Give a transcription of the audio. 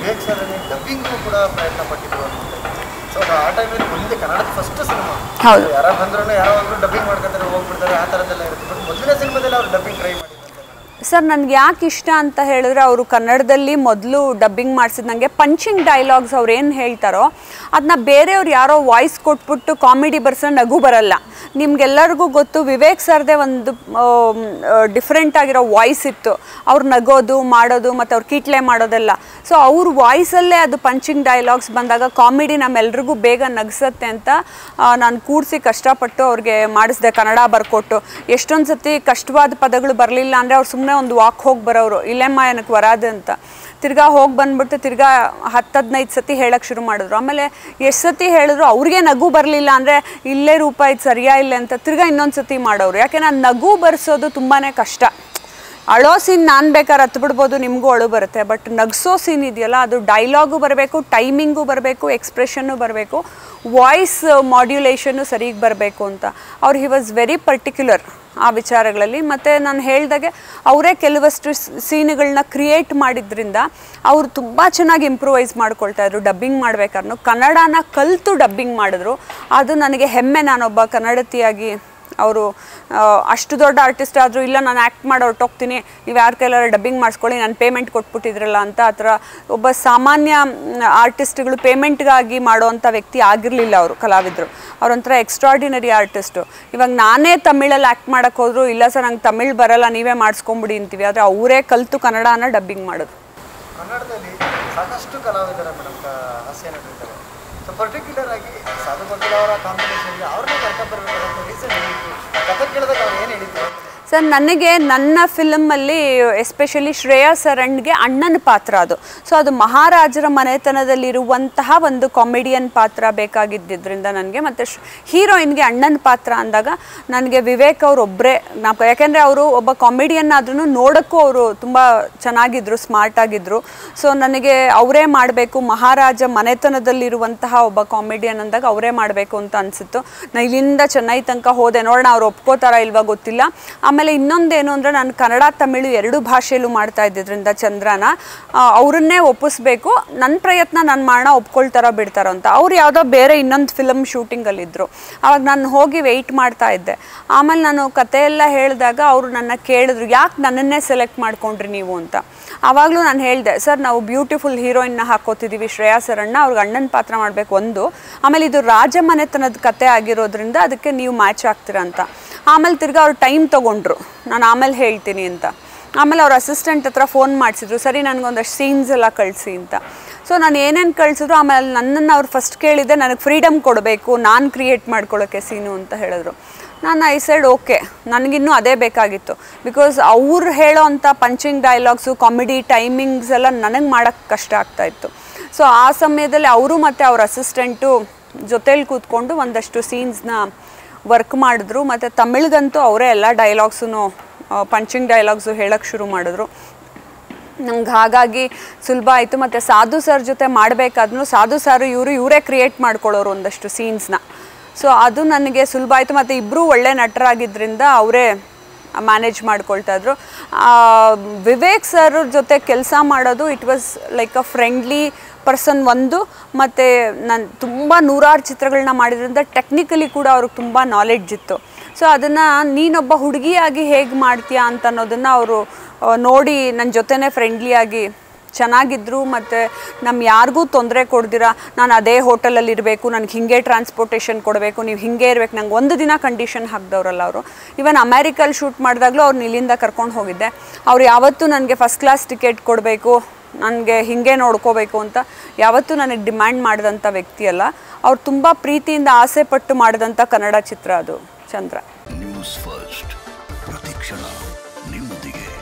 Vivek sir dubbing ಕೂಡ ಪ್ರಯತ್ನ ಪಟ್ಟಿದ್ರು ಅಂತ ಸೊ ಆ ಟೈಮಲ್ಲಿ ಮುಂದೆ ಕನ್ನಡದ ಫಸ್ಟ್ ಸಿನಿಮಾ ಹೌದು. ಯಾರೋ ಬಂದ್ರು ಯಾರೋ ಒಬ್ರು ಡಬ್ಬಿಂಗ್ ಮಾಡ್ಕೊತಾರೆ ಹೋಗ್ಬಿಡ್ತಾರೆ ಆ ಥರದ್ದೆಲ್ಲ ಇರುತ್ತೆ ಬಟ್ ಮೊದಲನೇ ಸಿನಿಮಾದಲ್ಲಿ ಅವ್ರು ಡಬ್ಬಿಂಗ್ ಟ್ರೈ ಮಾಡಿದ್ರು ಸರ್ ನನಗೆ ಯಾಕೆ ಇಷ್ಟ ಅಂತ ಹೇಳಿದ್ರೆ ಅವರು ಕನ್ನಡದಲ್ಲಿ ಮೊದಲು ಡಬ್ಬಿಂಗ್ ಮಾಡಿಸಿದ ನನಗೆ ಪಂಚಿಂಗ್ ಡೈಲಾಗ್ಸ್ ಅವ್ರು ಏನು ಹೇಳ್ತಾರೋ ಅದನ್ನ ಬೇರೆಯವ್ರು ಯಾರೋ ವಾಯ್ಸ್ ಕೊಟ್ಬಿಟ್ಟು ಕಾಮಿಡಿ ಬರ್ಸೋ ನಗು ಬರಲ್ಲ ನಿಮ್ಗೆಲ್ಲರಿಗೂ ಗೊತ್ತು ವಿವೇಕ್ ಸರ್ದೇ ಒಂದು ಡಿಫ್ರೆಂಟ್ ಆಗಿರೋ ವಾಯ್ಸ್ ಇತ್ತು ಅವ್ರು ನಗೋದು ಮಾಡೋದು ಮತ್ತು ಅವ್ರು ಕೀಟ್ಲೆ ಮಾಡೋದೆಲ್ಲ ಸೊ ಅವ್ರ ವಾಯ್ಸಲ್ಲೇ ಅದು ಪಂಚಿಂಗ್ ಡೈಲಾಗ್ಸ್ ಬಂದಾಗ ಕಾಮಿಡಿ ನಮ್ಮೆಲ್ರಿಗೂ ಬೇಗ ನಗಿಸತ್ತೆ ಅಂತ ನಾನು ಕೂಡಿಸಿ ಕಷ್ಟಪಟ್ಟು ಅವ್ರಿಗೆ ಮಾಡಿಸ್ದೆ ಕನ್ನಡ ಬರ್ಕೊಟ್ಟು ಎಷ್ಟೊಂದು ಸತಿ ಕಷ್ಟವಾದ ಪದಗಳು ಬರಲಿಲ್ಲ ಅಂದರೆ ಅವ್ರು ಸುಮ್ಮನೆ ಒಂದು ವಾಕ್ ಹೋಗಿ ಬರೋರು ಇಲ್ಲೆಮ್ಮ ಏನಕ್ಕೆ ವರಾದೆ ಅಂತ ತಿರ್ಗಾ ಹೋಗಿ ಬಂದ್ಬಿಟ್ಟು ತಿರ್ಗಾ ಹತ್ತು ಹದಿನೈದು ಸತಿ ಹೇಳಕ್ಕೆ ಶುರು ಮಾಡಿದ್ರು ಆಮೇಲೆ ಎಷ್ಟು ಸತಿ ಹೇಳಿದ್ರು ಅವ್ರಿಗೆ ನಗು ಬರಲಿಲ್ಲ ಅಂದರೆ ಇಲ್ಲೇ ರೂಪ ಇದು ಸರಿಯಾ ಇಲ್ಲ ಅಂತ ತಿರ್ಗಾ ಇನ್ನೊಂದು ಸತಿ ಮಾಡೋರು ಯಾಕೆ ನಾನು ನಗು ಬರ್ಸೋದು ತುಂಬಾ ಕಷ್ಟ ಅಳೋ ಸೀನ್ ನಾನು ಬೇಕಾದ್ರೆ ಹತ್ತು ಬಿಡ್ಬೋದು ನಿಮಗೂ ಅಳು ಬರುತ್ತೆ ಬಟ್ ನಗ್ಸೋ ಸೀನ್ ಇದೆಯಲ್ಲ ಅದು ಡೈಲಾಗು ಬರಬೇಕು ಟೈಮಿಂಗು ಬರಬೇಕು ಎಕ್ಸ್ಪ್ರೆಷನ್ನು ಬರಬೇಕು ವಾಯ್ಸ್ ಮಾಡ್ಯುಲೇಷನ್ನು ಸರಿಗೆ ಬರಬೇಕು ಅಂತ ಅವ್ರು ಹಿ ವಾಸ್ ವೆರಿ ಪರ್ಟಿಕ್ಯುಲರ್ ಆ ವಿಚಾರಗಳಲ್ಲಿ ಮತ್ತು ನಾನು ಹೇಳ್ದಾಗೆ ಅವರೇ ಕೆಲವಷ್ಟು ಸೀನ್ಗಳನ್ನ ಕ್ರಿಯೇಟ್ ಮಾಡಿದ್ರಿಂದ ಅವರು ತುಂಬ ಚೆನ್ನಾಗಿ ಇಂಪ್ರೂವೈಸ್ ಮಾಡ್ಕೊಳ್ತಾ ಇದ್ರು ಡಬ್ಬಿಂಗ್ ಮಾಡ್ಬೇಕಾದ್ರೂ ಕನ್ನಡನ ಕಲಿತು ಡಬ್ಬಿಂಗ್ ಮಾಡಿದ್ರು ಅದು ನನಗೆ ಹೆಮ್ಮೆ ನಾನೊಬ್ಬ ಕನ್ನಡತಿಯಾಗಿ ಅವರು ಅಷ್ಟು ದೊಡ್ಡ ಆರ್ಟಿಸ್ಟ್ ಆದರೂ ಇಲ್ಲ ನಾನು ಆ್ಯಕ್ಟ್ ಮಾಡಿ ಹೊರಟೋಗ್ತೀನಿ ನೀವು ಯಾರ ಕೈಲಾರ ಡಬ್ಬಿಂಗ್ ಮಾಡಿಸ್ಕೊಳ್ಳಿ ನಾನು ಪೇಮೆಂಟ್ ಕೊಟ್ಬಿಟ್ಟಿದ್ರಲ್ಲ ಅಂತ ಆ ಥರ ಒಬ್ಬ ಸಾಮಾನ್ಯ ಆರ್ಟಿಸ್ಟ್ಗಳು ಪೇಮೆಂಟ್ಗಾಗಿ ಮಾಡೋವಂಥ ವ್ಯಕ್ತಿ ಆಗಿರಲಿಲ್ಲ ಅವರು ಕಲಾವಿದರು ಅವರೊಂಥರ ಎಕ್ಸ್ಟ್ರಾರ್ಡಿನರಿ ಆರ್ಟಿಸ್ಟು ಇವಾಗ ನಾನೇ ತಮಿಳಲ್ಲಿ ಆ್ಯಕ್ಟ್ ಮಾಡೋಕ್ಕೆ ಹೋದ್ರು ಇಲ್ಲ ಸರ್ ನಂಗೆ ತಮಿಳ್ ಬರಲ್ಲ ನೀವೇ ಮಾಡಿಸ್ಕೊಂಬಿಡಿ ಅಂತೀವಿ ಆದರೆ ಅವರೇ ಕಲಿತು ಕನ್ನಡನ ಡಬ್ಬಿಂಗ್ ಮಾಡೋದು ಕನ್ನಡದಲ್ಲಿ ಸಾಕಷ್ಟು ಕಲಾವಿದರ ಮೇಡಮ್ ಹಾಸ್ಯ ನಟರಿದ್ದಾರೆ ಸೊ ಪರ್ಟಿಕ್ಯುಲರ್ ಆಗಿ ಸಾಧು ಬದಲ್ ಅವರ ಕಾಂಬಿನೇಷನ್ಗೆ ಅವ್ರನ್ನೇ ಕರ್ಕೊಂಡ್ಬರ್ಬೇಕಾದಂಥ ರೀಸನ್ ಏನಿತ್ತು ಕಥೆ ಕೇಳಿದಾಗ ಅವ್ರು ಏನು ಹೇಳಿದ್ರು ಸರ್ ನನಗೆ ನನ್ನ ಫಿಲಮಲ್ಲಿ ಎಸ್ಪೆಷಲಿ ಶ್ರೇಯಾ ಸರಣ್ಗೆ ಅಣ್ಣನ ಪಾತ್ರ ಅದು ಸೊ ಅದು ಮಹಾರಾಜರ ಮನೆತನದಲ್ಲಿರುವಂತಹ ಒಂದು ಕಾಮಿಡಿಯನ್ ಪಾತ್ರ ಬೇಕಾಗಿದ್ದರಿಂದ ನನಗೆ ಮತ್ತು ಹೀರೋಯಿನ್ಗೆ ಅಣ್ಣನ ಪಾತ್ರ ಅಂದಾಗ ನನಗೆ ವಿವೇಕ್ ಅವ್ರು ಒಬ್ಬರೇ ನಾವು ಯಾಕೆಂದರೆ ಅವರು ಒಬ್ಬ ಕಾಮಿಡಿಯನ್ ಆದ್ರೂ ನೋಡೋಕ್ಕೂ ಅವರು ತುಂಬ ಚೆನ್ನಾಗಿದ್ರು ಸ್ಮಾರ್ಟ್ ಆಗಿದ್ರು ಸೊ ನನಗೆ ಅವರೇ ಮಾಡಬೇಕು ಮಹಾರಾಜ ಮನೆತನದಲ್ಲಿರುವಂತಹ ಒಬ್ಬ ಕಾಮಿಡಿಯನ್ ಅಂದಾಗ ಅವರೇ ಮಾಡಬೇಕು ಅಂತ ಅನಿಸಿತ್ತು ನಾ ಇಲ್ಲಿಂದ ಚೆನ್ನೈ ತನಕ ಹೋದೆ ನೋಡೋಣ ಅವ್ರು ಒಪ್ಕೋತಾರ ಇಲ್ವಾ ಗೊತ್ತಿಲ್ಲ ಆಮೇಲೆ ಇನ್ನೊಂದೇನು ಅಂದರೆ ನಾನು ಕನ್ನಡ ತಮಿಳು ಎರಡು ಭಾಷೆಯಲ್ಲೂ ಮಾಡ್ತಾ ಇದ್ದಿದ್ರಿಂದ ಚಂದ್ರನ ಆ, ಅವ್ರನ್ನೇ ಒಪ್ಪಿಸ್ಬೇಕು ನನ್ನ ಪ್ರಯತ್ನ ನಾನು ಮಾಡೋಣ ಒಪ್ಕೊಳ್ತಾರೋ ಬಿಡ್ತಾರೋ ಅಂತ ಅವ್ರು ಯಾವುದೋ ಬೇರೆ ಇನ್ನೊಂದು ಫಿಲಮ್ ಶೂಟಿಂಗಲ್ಲಿದ್ದರು ಆವಾಗ ನಾನು ಹೋಗಿ ವೆಯ್ಟ್ ಮಾಡ್ತಾ ಇದ್ದೆ ಆಮೇಲೆ ನಾನು ಕತೆ ಎಲ್ಲ ಹೇಳಿದಾಗ ಅವರು ನನ್ನ ಕೇಳಿದ್ರು ಯಾಕೆ ನನ್ನನ್ನೇ ಸೆಲೆಕ್ಟ್ ಮಾಡ್ಕೊಂಡ್ರಿ ನೀವು ಅಂತ ಆವಾಗಲೂ ನಾನು ಹೇಳಿದೆ ಸರ್ ನಾವು ಬ್ಯೂಟಿಫುಲ್ ಹೀರೋಯಿನ್ನ ಹಾಕೋತಿದ್ದೀವಿ ಶ್ರೇಯಾ ಸರಣ್ಣ ಅವ್ರಿಗೆ ಅಣ್ಣನ ಪಾತ್ರ ಮಾಡಬೇಕು ಒಂದು ಆಮೇಲೆ ಇದು ರಾಜಮನೆತನದ ಕತೆ ಆಗಿರೋದ್ರಿಂದ ಅದಕ್ಕೆ ನೀವು ಮ್ಯಾಚ್ ಆಗ್ತೀರಾ ಅಂತ ಆಮೇಲೆ ತಿರ್ಗಾ ಅವ್ರು ಟೈಮ್ ತೊಗೊಂಡ್ರು ನಾನು ಆಮೇಲೆ ಹೇಳ್ತೀನಿ ಅಂತ ಆಮೇಲೆ ಅವ್ರ ಅಸಿಸ್ಟೆಂಟ್ ಹತ್ರ ಫೋನ್ ಮಾಡಿಸಿದ್ರು ಸರಿ ನನಗೊಂದಷ್ಟು ಸೀನ್ಸ್ ಎಲ್ಲ ಕಳಿಸಿ ಅಂತ ಸೊ ನಾನು ಏನೇನು ಕಳಿಸಿದ್ರು ಆಮೇಲೆ ನನ್ನನ್ನು ಅವ್ರು ಫಸ್ಟ್ ಕೇಳಿದೆ ನನಗೆ ಫ್ರೀಡಮ್ ಕೊಡಬೇಕು ನಾನು ಕ್ರಿಯೇಟ್ ಮಾಡ್ಕೊಳ್ಳೋಕ್ಕೆ ಸೀನು ಅಂತ ಹೇಳಿದ್ರು ನಾನು ಐ ಸೈಡ್ ಓಕೆ ನನಗಿನ್ನೂ ಅದೇ ಬೇಕಾಗಿತ್ತು ಬಿಕಾಸ್ ಅವ್ರು ಹೇಳೋ ಅಂಥ ಪಂಚಿಂಗ್ ಡೈಲಾಗ್ಸು ಕಾಮಿಡಿ ಟೈಮಿಂಗ್ಸ್ ಎಲ್ಲ ನನಗೆ ಮಾಡೋಕ್ಕೆ ಕಷ್ಟ ಆಗ್ತಾಯಿತ್ತು ಸೊ ಆ ಸಮಯದಲ್ಲಿ ಅವರು ಮತ್ತು ಅವ್ರ ಅಸಿಸ್ಟೆಂಟು ಜೊತೇಲಿ ಕೂತ್ಕೊಂಡು ಒಂದಷ್ಟು ಸೀನ್ಸ್ನ ವರ್ಕ್ ಮಾಡಿದ್ರು ಮತ್ತು ತಮಿಳ್ಗಂತೂ ಅವರೇ ಎಲ್ಲ ಡೈಲಾಗ್ಸೂ ಪಂಚಿಂಗ್ ಡೈಲಾಗ್ಸು ಹೇಳೋಕ್ಕೆ ಶುರು ಮಾಡಿದ್ರು ನಂಗೆ ಹಾಗಾಗಿ ಸುಲಭ ಆಯಿತು ಮತ್ತು ಸಾಧು ಸರ್ ಜೊತೆ ಮಾಡಬೇಕಾದ್ರೂ ಸಾಧು ಸರ್ ಇವರು ಇವರೇ ಕ್ರಿಯೇಟ್ ಮಾಡ್ಕೊಳ್ಳೋರು ಒಂದಷ್ಟು ಸೀನ್ಸ್ನ ಸೊ ಅದು ನನಗೆ ಸುಲಭ ಆಯಿತು ಮತ್ತು ಇಬ್ಬರೂ ಒಳ್ಳೆ ನಟರಾಗಿದ್ದರಿಂದ ಅವರೇ ಮ್ಯಾನೇಜ್ ಮಾಡ್ಕೊಳ್ತಾ ಇದ್ರು ಆ, ವಿವೇಕ್ ಸರ್ ಜೊತೆ ಕೆಲಸ ಮಾಡೋದು it was like a friendly person ಒಂದು ಮತ್ತು ನಾನು ತುಂಬ ನೂರಾರು ಚಿತ್ರಗಳನ್ನ ಮಾಡಿದ್ರಿಂದ ಟೆಕ್ನಿಕಲಿ ಕೂಡ ಅವ್ರಿಗೆ ತುಂಬ ನಾಲೆಡ್ಜ್ ಇತ್ತು ಸೊ ಅದನ್ನು ನೀನೊಬ್ಬ ಹುಡುಗಿಯಾಗಿ ಹೇಗೆ ಮಾಡ್ತೀಯಾ ಅಂತ ಅನ್ನೋದನ್ನು ಅವರು ನೋಡಿ ನನ್ನ ಜೊತೆನೇ ಫ್ರೆಂಡ್ಲಿಯಾಗಿ ಚೆನ್ನಾಗಿದ್ರು ಮತ್ತು ನಮ್ಮ ಯಾರಿಗೂ ತೊಂದರೆ ಕೊಡ್ದಿರ ನಾನು ಅದೇ ಹೋಟೆಲಲ್ಲಿ ಇರಬೇಕು ನನಗೆ ಹಿಂಗೆ ಟ್ರಾನ್ಸ್ಪೋರ್ಟೇಷನ್ ಕೊಡಬೇಕು ನೀವು ಹಿಂಗೆ ಇರಬೇಕು ನಂಗೆ ಒಂದು ದಿನ ಕಂಡೀಷನ್ ಹಾಕ್ದವ್ರಲ್ಲ ಅವರು ಇವನ್ ಅಮೇರಿಕಲ್ಲಿ ಶೂಟ್ ಮಾಡಿದಾಗಲೂ ಅವ್ರನ್ನ ಇಲ್ಲಿಂದ ಕರ್ಕೊಂಡು ಹೋಗಿದ್ದೆ ಅವ್ರು ಯಾವತ್ತೂ ನನಗೆ ಫಸ್ಟ್ ಕ್ಲಾಸ್ ಟಿಕೆಟ್ ಕೊಡಬೇಕು ನನಗೆ ಹಿಂಗೆ ನೋಡ್ಕೋಬೇಕು ಅಂತ ಯಾವತ್ತೂ ನನಗೆ ಡಿಮ್ಯಾಂಡ್ ಮಾಡಿದಂಥ ವ್ಯಕ್ತಿ ಅಲ್ಲ ಅವ್ರು ತುಂಬ ಪ್ರೀತಿಯಿಂದ ಆಸೆ ಪಟ್ಟು ಮಾಡಿದಂಥ ಕನ್ನಡ ಚಿತ್ರ ಅದು ಚಂದ್ರ ನ್ಯೂಸ್ ಫಸ್ಟ್ ಪ್ರತಿಕ್ಷಣ ನಿಮ್ಮೊಂದಿಗೆ